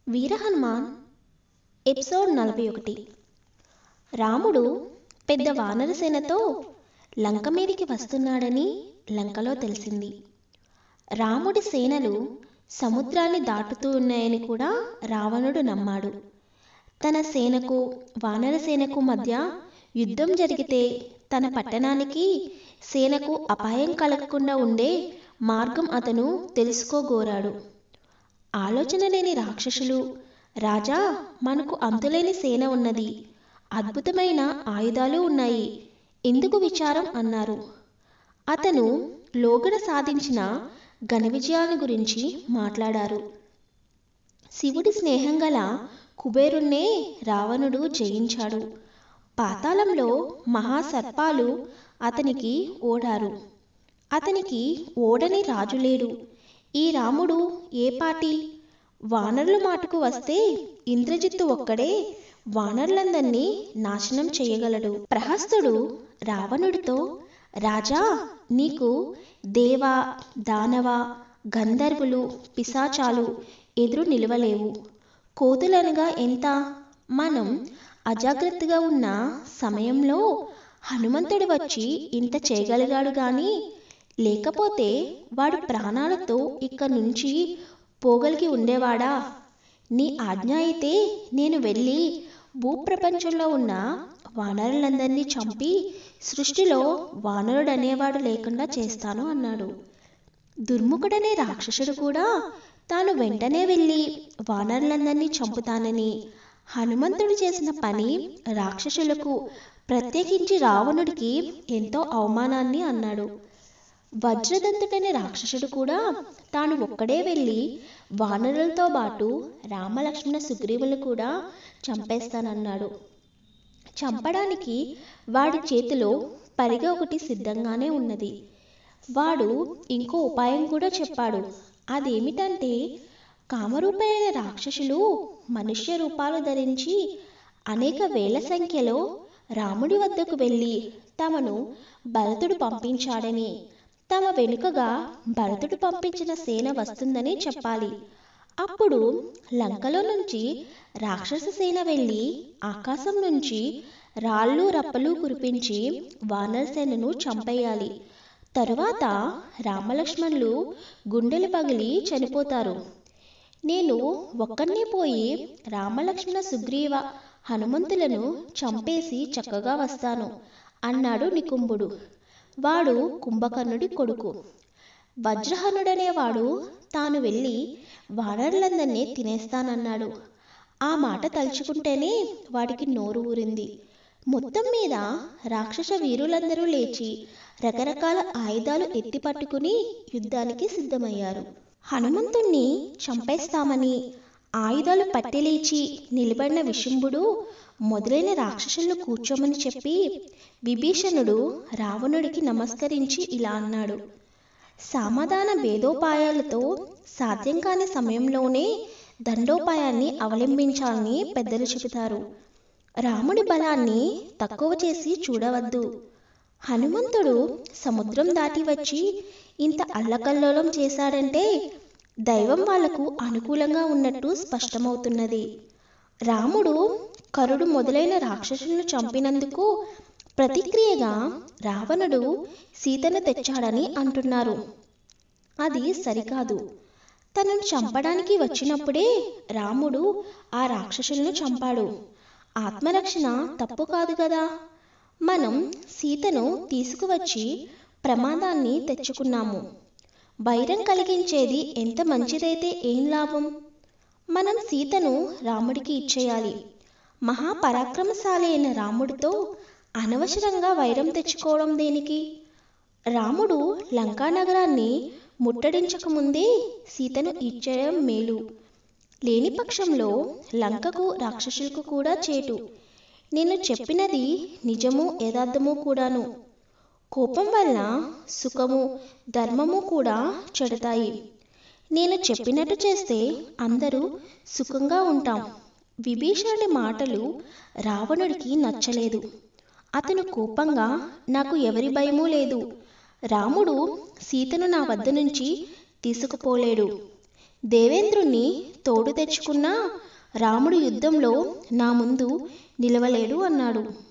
వీర Hanuman episode నలభై ఒకటి రాముడు పెద్ద వానరసేనతో లంక మీదికి వస్తున్నాడని లంకలో తెలిసింది రాముడి సేనలు సముద్రాన్ని దాటుతూ ఉన్నాయని కూడా రావణుడు నమ్మాడు తన సేనకు వానర సేనకు మధ్య యుద్ధం జరిగితే తన పట్టణానికి సేనకు అపాయం కలగకుండా ఉండే మార్గం అతను తెలుసుకోగోరాడు ఆలోచన లేని రాక్షసులు రాజా మనకు అంతులేని సేన ఉన్నది అద్భుతమైన ఆయుధాలు ఉన్నాయి ఎందుకు విచారం అన్నారు అతను లోగడ సాధించిన ఘన విజయాల గురించి మాట్లాడారు శివుడి స్నేహం గల కుబేరుణ్ణే రావణుడు జయించాడు పాతాళంలో మహాసర్పాలు అతనికి ఓడారు అతనికి ఓడని రాజు లేడు ఈ రాముడు ఏ పాటి వానరుల మాటకు వస్తే ఇంద్రజిత్తు ఒక్కడే వానరులందరినీ నాశనం చేయగలడు ప్రహస్తుడు రావణుడితో రాజా నీకు దేవ దానవ గంధర్వులు పిశాచాలు ఎదురు నిలవలేవు కోతులనగా ఎంత మనం అజాగ్రత్తగా ఉన్న సమయంలో హనుమంతుడు వచ్చి ఇంత చేయగలిగాడు గాని లేకపోతే వాడు ప్రాణాలతో ఇక్కడి నుంచి పోగలిగి ఉండేవాడా నీ ఆజ్ఞ అయితే నేను వెళ్ళి భూప్రపంచంలో ఉన్న వానరులందరినీ చంపి సృష్టిలో వానరుడు అనేవాడు లేకుండా చేస్తాను అన్నాడు దుర్ముఖుడనే రాక్షసుడు కూడా తాను వెంటనే వెళ్ళి వానరులందరినీ చంపుతానని హనుమంతుడు చేసిన పని రాక్షసులకు ప్రత్యేకించి రావణుడికి ఎంతో అవమానాన్ని అన్నాడు వజ్రదంతుడనే రాక్షసుడు కూడా తాను ఒక్కడే వెళ్ళి వానరులతో పాటు రామలక్ష్మణ సుగ్రీవులు కూడా చంపేస్తానన్నాడు చంపడానికి వాడి చేతిలో పరిగ ఒకటి సిద్ధంగానే ఉన్నది వాడు ఇంకో ఉపాయం కూడా చెప్పాడు అదేమిటంటే కామరూపైన రాక్షసులు మనుష్య రూపాలు ధరించి అనేక వేల సంఖ్యలో రాముడి వద్దకు వెళ్ళి తమను భరతుడు పంపించాడని తమ వెనుకగా భరతుడు పంపించిన సేన వస్తుందని చెప్పాలి అప్పుడు లంకలో నుంచి రాక్షస సేన వెళ్ళి ఆకాశం నుంచి రాళ్ళు రప్పలు కురిపించి వానరసేనను చంపేయాలి తరువాత రామలక్ష్మణులు గుండెలు పగిలి చనిపోతారు నేను ఒక్కనే పోయి రామలక్ష్మణ సుగ్రీవ హనుమంతులను చంపేసి చక్కగా వస్తాను అన్నాడు నికుంభుడు వాడు కుంభకర్ణుడి కొడుకు వజ్రహనుడనేవాడు తాను వెళ్ళి వానరులందరినీ తినేస్తానన్నాడు ఆ మాట తలుచుకుంటేనే వాడికి నోరు ఊరింది మొత్తం మీద రాక్షస వీరులందరూ లేచి రకరకాల ఆయుధాలు ఎత్తి పట్టుకుని యుద్ధానికి సిద్ధమయ్యారు హనుమంతుణ్ణి చంపేస్తామని ఆయుధాలు పట్టెలేచి నిలబడిన విశుంభుడు మొదలైన రాక్షసులను కూర్చోమని చెప్పి విభీషణుడు రావణుడికి నమస్కరించి ఇలా అన్నాడు సమాధాన భేదోపాయాలతో సాధ్యం కాని సమయంలోనే దండోపాయాన్ని అవలంబించాలని పెద్దలు చెబుతారు రాముడి బలాన్ని తక్కువ చేసి చూడవద్దు హనుమంతుడు సముద్రం దాటి వచ్చి ఇంత అల్లకల్లోలం చేశాడంటే దైవం వాళ్లకు అనుకూలంగా ఉన్నట్టు స్పష్టమవుతున్నది రాముడు కరుడు మొదలైన రాక్షసులను చంపినందుకు ప్రతిక్రియగా రావణుడు సీతను తెచ్చాడని అంటున్నారు అది సరికాదు తనను చంపడానికి వచ్చినప్పుడే రాముడు ఆ రాక్షసులను చంపాడు ఆత్మరక్షణ తప్పు కాదు కదా మనం సీతను తీసుకువచ్చి ప్రమాదాన్ని తెచ్చుకున్నాము వైరం కలిగించేది ఎంత మంచిదైతే ఏం లాభం మనం సీతను రాముడికి ఇచ్చేయాలి మహాపరాక్రమశాలి అయిన రాముడితో అనవసరంగా వైరం తెచ్చుకోవడం దేనికి రాముడు లంకా నగరాన్ని ముట్టడించకముందే సీతను ఇచ్చేయడం మేలు లేని పక్షంలో లంకకు రాక్షసులకు కూడా చేటు నేను చెప్పినది నిజము యథార్థము కూడాను కోపం వల్ల సుఖము ధర్మము కూడా చెడతాయి నేను చెప్పినట్టు చేస్తే అందరూ సుఖంగా ఉంటాం విభీషణుడి మాటలు రావణుడికి నచ్చలేదు అతను కోపంగా నాకు ఎవరి భయమూ లేదు రాముడు సీతను నా వద్ద నుంచి తీసుకుపోలేడు దేవేంద్రుణ్ణి తోడు తెచ్చుకున్నా రాముడు యుద్ధంలో నా ముందు నిలవలేడు అన్నాడు